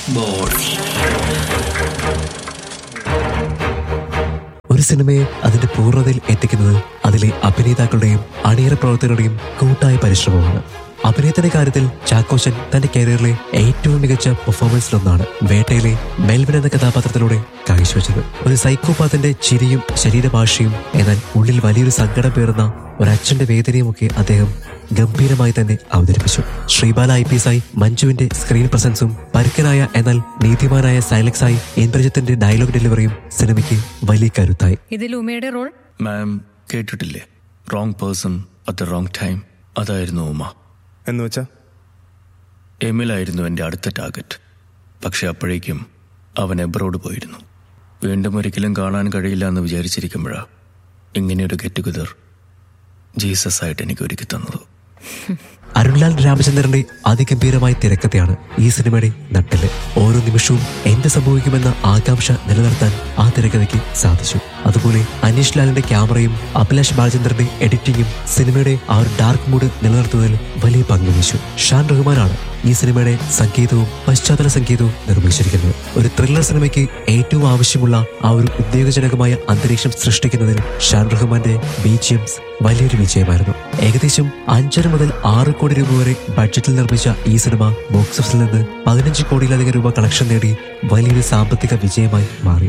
board ഒരു സിനിമയെ അതിന്റെ പൂർണ്ണതയിൽ എത്തിക്കുന്നത് അതിലെ അഭിനേതാക്കളുടെയും അണിയറ പ്രവർത്തകരുടെയും കൂട്ടായ പരിശ്രമമാണ് അഭിനയത്തിന്റെ കാര്യത്തിൽ ചാക്കോച്ചൻ തന്റെ കരിയറിലെ ഏറ്റവും മികച്ച പെർഫോമൻസിലൊന്നാണ് വേട്ടയിലെ മെൽവിൻ എന്ന കഥാപാത്രത്തിലൂടെ കാഴ്ചവെച്ചത് ഒരു സൈക്കോപാത്തിന്റെ ചിരിയും ശരീരഭാഷയും എന്നാൽ ഉള്ളിൽ വലിയൊരു സങ്കടം പേറുന്ന ഒരച്ഛന്റെ വേദനയുമൊക്കെ അദ്ദേഹം ഗംഭീരമായി തന്നെ അവതരിപ്പിച്ചു ശ്രീബാല ഐ പി എസ് ആയി മഞ്ജുവിന്റെ സ്ക്രീൻ പ്രസൻസും പരുക്കനായ എന്നാൽ നീതിമാനായ സൈലക്സായി ഇന്ദ്രജിത്തിന്റെ ഡയലോഗ് ഡെലിവറിയും സിനിമയ്ക്ക് വലിയ കരുത്തായി ഇതിൽ ഉമയുടെ റോൾ മാം കേട്ടിട്ടില്ലേ wrong person at the wrong time അതായിരുന്നു ഉമ്മ എന്ന് വെച്ചാ എമിലായിരുന്നു എൻ്റെ അടുത്ത ടാർഗറ്റ് പക്ഷെ അപ്പോഴേക്കും അവൻ എബ്രോഡ് പോയിരുന്നു വീണ്ടും ഒരിക്കലും കാണാൻ കഴിയില്ല എന്ന് വിചാരിച്ചിരിക്കുമ്പോഴാ ഇങ്ങനെയൊരു ഗെറ്റ് ടുഗദർ ജീസസ് ആയിട്ട് എനിക്ക് ഒരുക്കി തന്നത് അരുൺലാൽ രാമചന്ദ്രന്റെ അതിഗംഭീരമായ തിരക്കഥയാണ് ഈ സിനിമയുടെ നട്ടില് ഓരോ നിമിഷവും എന്ത് സംഭവിക്കുമെന്ന ആകാംക്ഷ നിലനിർത്താൻ ആ തിരക്കഥയ്ക്ക് സാധിച്ചു അതുപോലെ അനീഷ് ലാലിന്റെ ക്യാമറയും അഭിലാഷ് ബാലചന്ദ്രന്റെ എഡിറ്റിംഗും സിനിമയുടെ ആ ഒരു ഡാർക്ക് മൂഡ് നിലനിർത്തുന്നതിൽ വലിയ പങ്ക് വഹിച്ചു ഷാൻ റഹ്മാനാണ് ഈ സിനിമയുടെ സംഗീതവും പശ്ചാത്തല സംഗീതവും നിർമ്മിച്ചിരിക്കുന്നത് ഒരു ത്രില്ലർ സിനിമയ്ക്ക് ഏറ്റവും ആവശ്യമുള്ള ആ ഒരു ഉദ്വേഗജനകമായ അന്തരീക്ഷം സൃഷ്ടിക്കുന്നതിൽ ഷാൻ റഹ്മാന്റെ ബീജിയംസ് വലിയൊരു വിജയമായിരുന്നു ഏകദേശം അഞ്ചര മുതൽ ആറ് കോടി രൂപ വരെ ബഡ്ജറ്റിൽ നിർമ്മിച്ച ഈ സിനിമ ബോക്സ് ഓഫീസിൽ നിന്ന് പതിനഞ്ച് കോടിയിലധികം രൂപ കളക്ഷൻ നേടി വലിയൊരു സാമ്പത്തിക വിജയമായി മാറി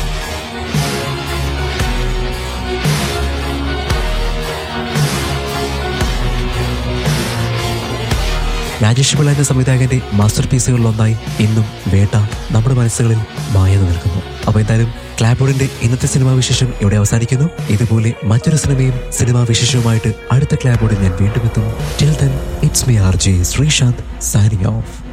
രാജേഷ് പിള്ള എന്ന സംവിധായകന്റെ മാസ്റ്റർ പീസുകളിലൊന്നായി ഇന്നും വേട്ട നമ്മുടെ മനസ്സുകളിൽ മായന്നു നിൽക്കുന്നു അപ്പൊ എന്തായാലും ക്ലാബോർഡിന്റെ ഇന്നത്തെ സിനിമാ വിശേഷം ഇവിടെ അവസാനിക്കുന്നു ഇതുപോലെ മറ്റൊരു സിനിമയും സിനിമാ വിശേഷവുമായിട്ട് അടുത്ത ക്ലാബോർഡിൽ ഞാൻ വീണ്ടും എത്തും till then it's me R J Sreesanth signing of